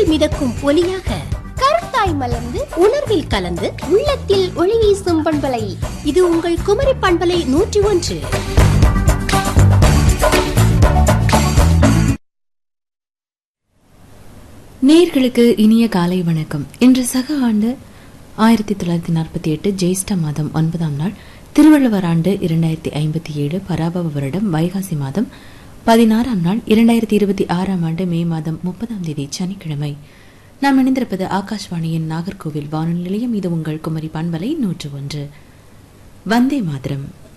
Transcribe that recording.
மிதக்கும் ஒலியாக கருத்தாய் மலர்ந்து உணர்வில் கலந்து உள்ளத்தில் ஒளி வீசும் பண்பலை இது உங்கள் குமரி பண்பலை நூற்றி ஒன்று நேர்களுக்கு இனிய காலை வணக்கம் இன்று சக ஆண்டு ஆயிரத்தி தொள்ளாயிரத்தி நாற்பத்தி எட்டு ஜெயிஷ்ட மாதம் ஒன்பதாம் நாள் திருவள்ளுவர் ஆண்டு இரண்டாயிரத்தி ஐம்பத்தி ஏழு பராபவ வருடம் வைகாசி மாதம் பதினாறாம் நாள் இரண்டாயிரத்தி இருபத்தி ஆறாம் ஆண்டு மே மாதம் முப்பதாம் தேதி சனிக்கிழமை நாம் இணைந்திருப்பது ஆகாஷ்வாணியின் நாகர்கோவில் வானொலி நிலையம் இது உங்கள் குமரி பண்பலை நூற்று ஒன்று வந்தே மாதரம்